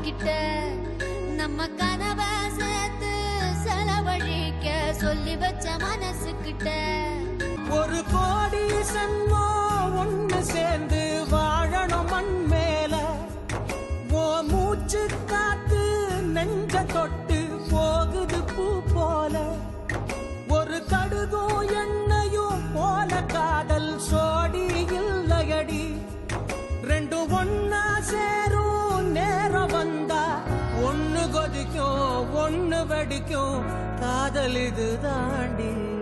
கிட்ட நம்ம கனவ சேர்த்து செலவழிக்க சொல்லி வச்ச மனசுக்கிட்ட ஒரு கோடி சன்மோ ஒண்ணு சேர்ந்து வாழணும் மண் மேல ஓ மூச்சு காத்து நெஞ்ச தொட்டு போகுது பூ போல ஒரு கடுகும் எண்ணெயும் போல காதல் சோடி இல்லையடி ரெண்டும் ஒன்னா சேரும் நேரம் வந்தா ஒண்ணு கொதிக்கும் ஒண்ணு வெடிக்கும் காதல் இது தாண்டி